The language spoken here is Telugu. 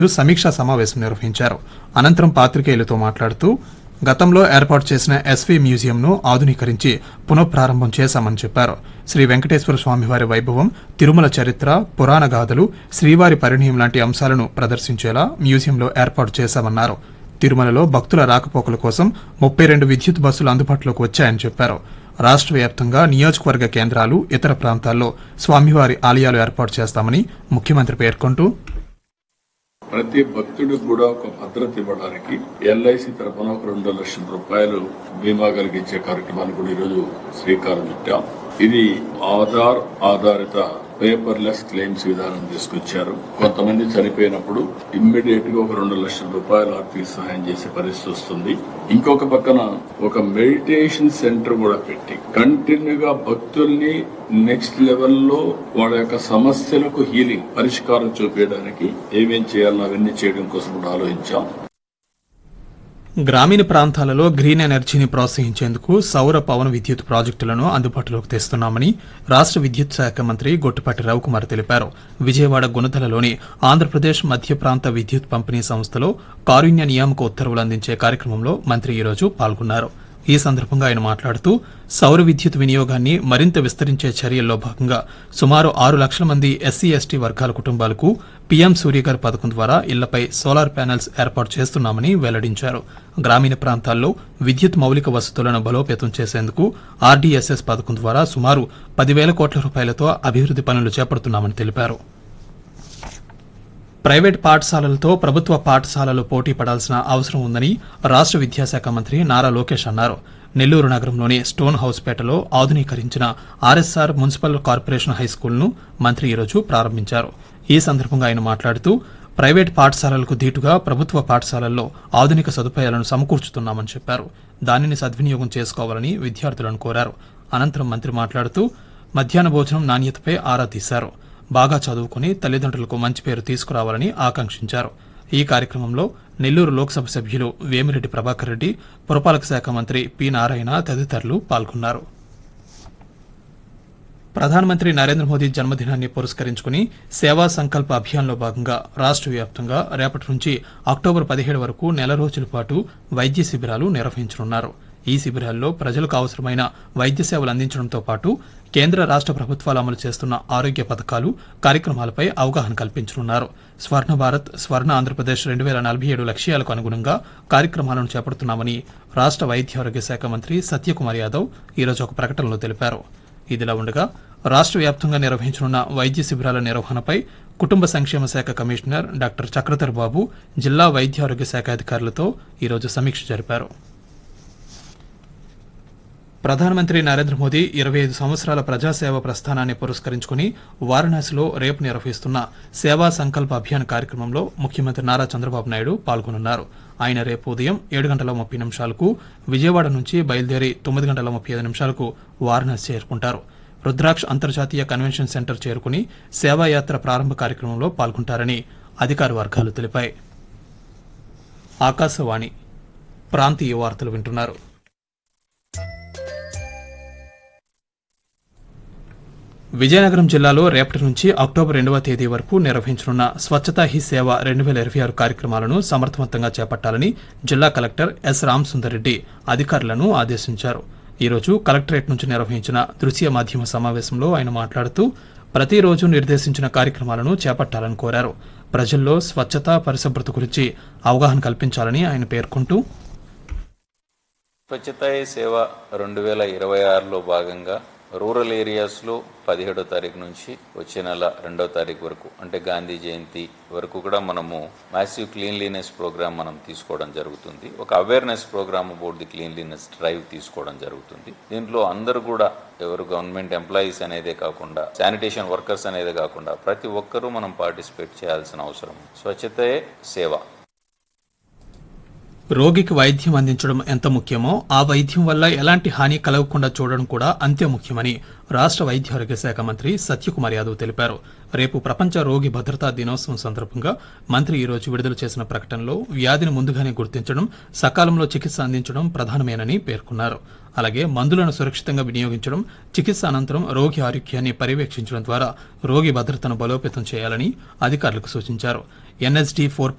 సమీక్షా సమావేశం నిర్వహించారు అనంతరం పాత్రికేయులతో మాట్లాడుతూ గతంలో ఏర్పాటు చేసిన ఎస్వీ మ్యూజియంను ఆధునీకరించి పునఃప్రారంభం చేశామని చెప్పారు శ్రీ వెంకటేశ్వర స్వామివారి వైభవం తిరుమల చరిత్ర పురాణ గాథలు శ్రీవారి పరిణయం లాంటి అంశాలను ప్రదర్శించేలా మ్యూజియంలో ఏర్పాటు చేశామన్నారు తిరుమలలో భక్తుల రాకపోకల కోసం ముప్పై రెండు విద్యుత్ బస్సులు అందుబాటులోకి వచ్చాయని చెప్పారు రాష్ట్ర వ్యాప్తంగా నియోజకవర్గ కేంద్రాలు ఇతర ప్రాంతాల్లో స్వామివారి ఆలయాలు ఏర్పాటు చేస్తామని ముఖ్యమంత్రి పేర్కొంటూ ప్రతి భక్తుడికి కూడా ఒక భద్రత ఇవ్వడానికి ఎల్ఐసి తరఫున ఒక రెండు లక్షల రూపాయలు బీమా కలిగించే కార్యక్రమాన్ని కూడా ఈరోజు శ్రీకారం చుట్టాం ఇది ఆధార్ ఆధారిత పేపర్లెస్ క్లెయిమ్స్ విధానం తీసుకొచ్చారు కొంతమంది చనిపోయినప్పుడు ఇమ్మీడియట్ గా ఒక రెండు లక్షల రూపాయలు ఆర్థిక సహాయం చేసే పరిస్థితి వస్తుంది ఇంకొక పక్కన ఒక మెడిటేషన్ సెంటర్ కూడా పెట్టి కంటిన్యూగా భక్తుల్ని నెక్స్ట్ లెవెల్లో వాళ్ళ యొక్క సమస్యలకు హీలింగ్ పరిష్కారం చూపించడానికి ఏమేం చేయాలో అవన్నీ చేయడం కోసం కూడా ఆలోచించాం గ్రామీణ ప్రాంతాలలో గ్రీన్ ఎనర్జీని ప్రోత్సహించేందుకు సౌర పవన విద్యుత్ ప్రాజెక్టులను అందుబాటులోకి తెస్తున్నామని రాష్ట్ర విద్యుత్ శాఖ మంత్రి గొట్టిపాటి రవికుమార్ తెలిపారు విజయవాడ గుణదలలోని ఆంధ్రప్రదేశ్ మధ్య ప్రాంత విద్యుత్ పంపిణీ సంస్థలో కారుణ్య నియామక ఉత్తర్వులు అందించే కార్యక్రమంలో మంత్రి ఈరోజు పాల్గొన్నారు ఈ సందర్భంగా ఆయన మాట్లాడుతూ సౌర విద్యుత్ వినియోగాన్ని మరింత విస్తరించే చర్యల్లో భాగంగా సుమారు ఆరు లక్షల మంది ఎస్సీ ఎస్టీ వర్గాల కుటుంబాలకు పీఎం సూర్యగారి పథకం ద్వారా ఇళ్లపై సోలార్ ప్యానెల్స్ ఏర్పాటు చేస్తున్నామని వెల్లడించారు గ్రామీణ ప్రాంతాల్లో విద్యుత్ మౌలిక వసతులను బలోపేతం చేసేందుకు ఆర్డీఎస్ఎస్ పథకం ద్వారా సుమారు పదివేల కోట్ల రూపాయలతో అభివృద్ది పనులు చేపడుతున్నామని తెలిపారు ప్రైవేట్ పాఠశాలలతో ప్రభుత్వ పాఠశాలలు పోటీ పడాల్సిన అవసరం ఉందని రాష్ట్ర విద్యాశాఖ మంత్రి నారా లోకేష్ అన్నారు నెల్లూరు నగరంలోని స్టోన్ హౌస్పేటలో ఆధునీకరించిన ఆర్ఎస్ఆర్ మున్సిపల్ కార్పొరేషన్ హైస్కూల్ను మంత్రి ఈరోజు ప్రారంభించారు ఈ సందర్భంగా ఆయన మాట్లాడుతూ ప్రైవేట్ పాఠశాలలకు ధీటుగా ప్రభుత్వ పాఠశాలల్లో ఆధునిక సదుపాయాలను సమకూర్చుతున్నామని చెప్పారు దానిని సద్వినియోగం చేసుకోవాలని విద్యార్థులను కోరారు అనంతరం మంత్రి మాట్లాడుతూ మధ్యాహ్న భోజనం నాణ్యతపై ఆరా తీశారు బాగా చదువుకుని తల్లిదండ్రులకు మంచి పేరు తీసుకురావాలని ఆకాంక్షించారు ఈ కార్యక్రమంలో నెల్లూరు లోక్సభ సభ్యులు వేమిరెడ్డి ప్రభాకర్ రెడ్డి పురపాలక శాఖ మంత్రి పి నారాయణ తదితరులు పాల్గొన్నారు ప్రధానమంత్రి నరేంద్ర మోదీ జన్మదినాన్ని పురస్కరించుకుని సేవా సంకల్ప అభియాన్లో భాగంగా రాష్ట్ర వ్యాప్తంగా రేపటి నుంచి అక్టోబర్ పదిహేడు వరకు నెల రోజుల పాటు వైద్య శిబిరాలు నిర్వహించనున్నారు ఈ శిబిరాల్లో ప్రజలకు అవసరమైన వైద్య సేవలు అందించడంతో పాటు కేంద్ర రాష్ట్ర ప్రభుత్వాలు అమలు చేస్తున్న ఆరోగ్య పథకాలు కార్యక్రమాలపై అవగాహన కల్పించనున్నారు స్వర్ణ భారత్ స్వర్ణ ఆంధ్రప్రదేశ్ రెండు వేల నలభై ఏడు లక్ష్యాలకు అనుగుణంగా కార్యక్రమాలను చేపడుతున్నామని రాష్ట్ర వైద్యారోగ్య శాఖ మంత్రి సత్యకుమార్ యాదవ్ ఈరోజు ఒక ప్రకటనలో తెలిపారు ఇదిలా ఉండగా రాష్ట్ర వ్యాప్తంగా నిర్వహించనున్న వైద్య శిబిరాల నిర్వహణపై కుటుంబ సంక్షేమ శాఖ కమిషనర్ డాక్టర్ చక్రధర్ బాబు జిల్లా వైద్యారోగ్య శాఖ అధికారులతో ఈరోజు సమీక్ష జరిపారు ప్రధానమంత్రి నరేంద్ర మోదీ ఇరవై ఐదు సంవత్సరాల ప్రజాసేవ ప్రస్థానాన్ని పురస్కరించుకుని వారణాసిలో రేపు నిర్వహిస్తున్న సేవా సంకల్ప అభియాన్ కార్యక్రమంలో ముఖ్యమంత్రి నారా చంద్రబాబు నాయుడు పాల్గొనున్నారు ఆయన రేపు ఉదయం ఏడు గంటల ముప్పై నిమిషాలకు విజయవాడ నుంచి బయలుదేరి తొమ్మిది గంటల ముప్పై ఐదు నిమిషాలకు వారణాసి చేరుకుంటారు రుద్రాక్ష్ అంతర్జాతీయ కన్వెన్షన్ సెంటర్ చేరుకుని సేవాయాత్ర ప్రారంభ కార్యక్రమంలో పాల్గొంటారని అధికార వర్గాలు తెలిపాయి ఆకాశవాణి ప్రాంతీయ వార్తలు వింటున్నారు విజయనగరం జిల్లాలో రేపటి నుంచి అక్టోబర్ రెండవ తేదీ వరకు నిర్వహించనున్న స్వచ్ఛతా హీ సేవ రెండు వేల ఇరవై ఆరు కార్యక్రమాలను సమర్థవంతంగా చేపట్టాలని జిల్లా కలెక్టర్ ఎస్ రామసుందర్ రెడ్డి అధికారులను ఆదేశించారు ఈరోజు కలెక్టరేట్ నుంచి నిర్వహించిన దృశ్య మాధ్యమ సమావేశంలో ఆయన మాట్లాడుతూ ప్రతిరోజు నిర్దేశించిన కార్యక్రమాలను చేపట్టాలని కోరారు ప్రజల్లో స్వచ్ఛత పరిశుభ్రత గురించి అవగాహన కల్పించాలని ఆయన పేర్కొంటూ స్వచ్ఛతా హీ సేవ రెండు వేల ఇరవై ఆరులో భాగంగా రూరల్ ఏరియాస్లో పదిహేడో తారీఖు నుంచి వచ్చే నెల రెండో తారీఖు వరకు అంటే గాంధీ జయంతి వరకు కూడా మనము మ్యాసివ్ క్లీన్లీనెస్ ప్రోగ్రామ్ మనం తీసుకోవడం జరుగుతుంది ఒక awareness program about the cleanliness drive తీసుకోవడం జరుగుతుంది దీంట్లో అందరూ కూడా ఎవరు గవర్నమెంట్ ఎంప్లాయీస్ అనేదే కాకుండా శానిటేషన్ వర్కర్స్ అనేదే కాకుండా ప్రతి ఒక్కరూ మనం పార్టిసిపేట్ చేయాల్సిన అవసరం ఉంది. స్వచ్ఛతే సేవ రోగికి వైద్యం అందించడం ఎంత ముఖ్యమో ఆ వైద్యం వల్ల ఎలాంటి హాని కలగకుండా చూడడం కూడా అంతే ముఖ్యమని రాష్ట్ర వైద్యారోగ్య శాఖ మంత్రి సత్యకుమార్ యాదవ్ తెలిపారు రేపు ప్రపంచ రోగి భద్రతా దినోత్సవం సందర్భంగా మంత్రి ఈ రోజు విడుదల చేసిన ప్రకటనలో వ్యాధిని ముందుగానే గుర్తించడం సకాలంలో చికిత్స అందించడం ప్రధానమేనని పేర్కొన్నారు అలాగే మందులను సురక్షితంగా వినియోగించడం చికిత్స అనంతరం రోగి ఆరోగ్యాన్ని పర్యవేక్షించడం ద్వారా రోగి భద్రతను బలోపేతం చేయాలని అధికారులకు సూచించారు ఎన్ఎస్డి ఫోర్